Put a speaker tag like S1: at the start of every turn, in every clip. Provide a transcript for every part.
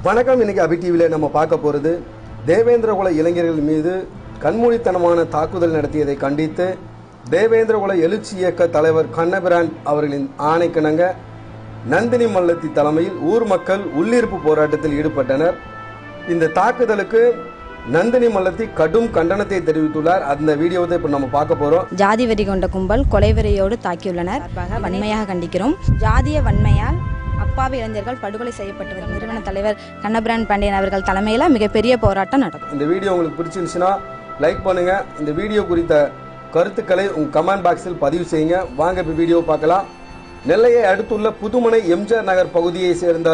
S1: வணக்கம் இன்னைக்கு அபி டிவியில் நம்ம பார்க்க போகிறது தேவேந்திரகுல இளைஞர்கள் மீது கண்மூடித்தனமான தாக்குதல் நடத்தியதை கண்டித்து தேவேந்திரகுல எழுச்சி இயக்க தலைவர் கண்ணபிரான் அவர்களின் ஆணைக்கிணங்க நந்தினி மல்லத்தி தலைமையில் ஊர் மக்கள் உள்ளிருப்பு போராட்டத்தில் ஈடுபட்டனர் இந்த தாக்குதலுக்கு நந்தினி மல்லத்தி கடும் கண்டனத்தை தெரிவித்துள்ளார் அந்த வீடியோவை இப்போ நம்ம பார்க்க போகிறோம்
S2: ஜாதி வெறி கொண்ட கும்பல் கொலைவெறியோடு தாக்கியுள்ளனர் சார்பாக வன்மையாக கண்டிக்கிறோம் ஜாதிய வன்மையால் அப்பாவி இளைஞர்கள் படுகொலை செய்யப்பட்டு வரும் நிறுவன தலைவர் கண்ணபிரான் பாண்டியன் அவர்கள் தலைமையில் மிகப்பெரிய போராட்டம் நடக்கும்
S1: இந்த வீடியோ உங்களுக்கு பிடிச்சிருந்துச்சுன்னா லைக் பண்ணுங்க இந்த வீடியோ குறித்த கருத்துக்களை உங்க கமெண்ட் பாக்ஸில் பதிவு செய்யுங்க வாங்க இப்போ வீடியோ பார்க்கலாம் நெல்லையை அடுத்துள்ள புதுமனை எம்ஜிஆர் நகர் பகுதியை சேர்ந்த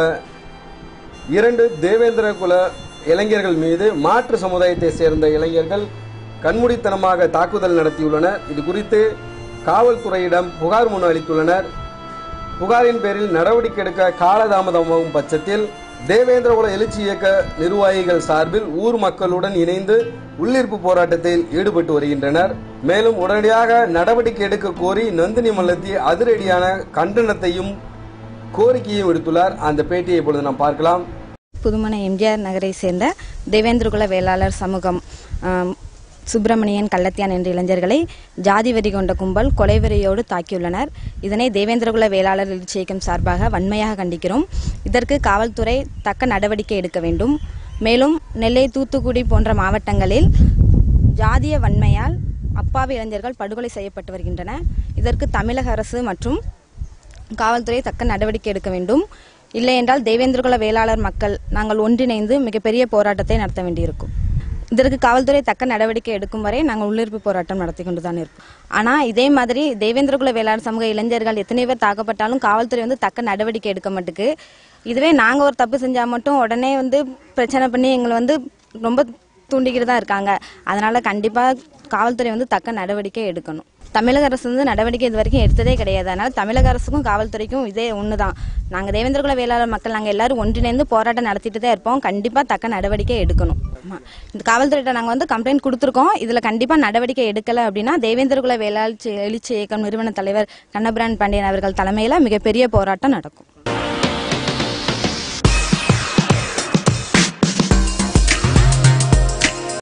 S1: இரண்டு தேவேந்திர குல இளைஞர்கள் மீது மாற்று சமுதாயத்தை சேர்ந்த இளைஞர்கள் கண்மூடித்தனமாக தாக்குதல் நடத்தியுள்ளனர் இது குறித்து காவல்துறையிடம் புகார் மனு அளித்துள்ளனர் புகாரின் பேரில் நடவடிக்கை எடுக்க காலதாமதமாகும் பட்சத்தில் தேவேந்திரகுல எழுச்சி இயக்க நிர்வாகிகள் சார்பில் ஊர் மக்களுடன் இணைந்து உள்ளிருப்பு போராட்டத்தில் ஈடுபட்டு வருகின்றனர் மேலும் உடனடியாக நடவடிக்கை எடுக்க கோரி நந்தினி மல்லத்தி அதிரடியான கண்டனத்தையும் கோரிக்கையும் விடுத்துள்ளார் அந்த பேட்டியை இப்பொழுது நாம் பார்க்கலாம்
S2: புதுமனை எம்ஜிஆர் நகரை சேர்ந்த தேவேந்திரகுல வேளாளர் சமூகம் ஆம், சுப்பிரமணியன் கள்ளத்தியான் என்ற இளைஞர்களை ஜாதி வெறி கொண்ட கும்பல் கொலைவெறியோடு தாக்கியுள்ளனர் இதனை தேவேந்திரகுல வேளாளர் எழுச்சி இயக்கம் சார்பாக வன்மையாக கண்டிக்கிறோம் இதற்கு காவல்துறை தக்க நடவடிக்கை எடுக்க வேண்டும் மேலும் நெல்லை தூத்துக்குடி போன்ற மாவட்டங்களில் ஜாதிய வன்மையால் அப்பாவி இளைஞர்கள் படுகொலை செய்யப்பட்டு வருகின்றன இதற்கு தமிழக அரசு மற்றும் காவல்துறை தக்க நடவடிக்கை எடுக்க வேண்டும் இல்லையென்றால் தேவேந்திரகுல வேளாளர் மக்கள் நாங்கள் ஒன்றிணைந்து மிகப்பெரிய போராட்டத்தை நடத்த வேண்டியிருக்கும் இதற்கு காவல்துறை தக்க நடவடிக்கை எடுக்கும் வரை நாங்கள் உள்ளிருப்பு போராட்டம் நடத்தி கொண்டு தான் இருப்போம் ஆனால் இதே மாதிரி தேவேந்திரகுல வேளாண் சமூக இளைஞர்கள் எத்தனை பேர் தாக்கப்பட்டாலும் காவல்துறை வந்து தக்க நடவடிக்கை எடுக்க மாட்டுக்கு இதுவே நாங்கள் ஒரு தப்பு செஞ்சால் மட்டும் உடனே வந்து பிரச்சனை பண்ணி எங்களை வந்து ரொம்ப தூண்டிக்கிட்டு தான் இருக்காங்க அதனால கண்டிப்பாக காவல்துறை வந்து தக்க நடவடிக்கை எடுக்கணும் தமிழக அரசு வந்து நடவடிக்கை இது வரைக்கும் எடுத்ததே கிடையாது அதனால தமிழக அரசுக்கும் காவல்துறைக்கும் இதே ஒன்று தான் நாங்கள் தேவேந்திரகுல வேளாளர் மக்கள் நாங்கள் எல்லாரும் ஒன்றிணைந்து போராட்டம் நடத்திட்டு தான் இருப்போம் கண்டிப்பாக தக்க நடவடிக்கை எடுக்கணும் ஆமா. இந்த காவல்துறையிட்ட நாங்கள் வந்து கம்ப்ளைண்ட் கொடுத்துருக்கோம் இதில் கண்டிப்பாக நடவடிக்கை எடுக்கலை அப்படின்னா தேவேந்திரகுல வேளாளர் எழுச்சி இயக்கம் நிறுவன தலைவர் கண்ணபிரான் பாண்டியன் அவர்கள் தலைமையில் மிகப்பெரிய போராட்டம் நடக்கும்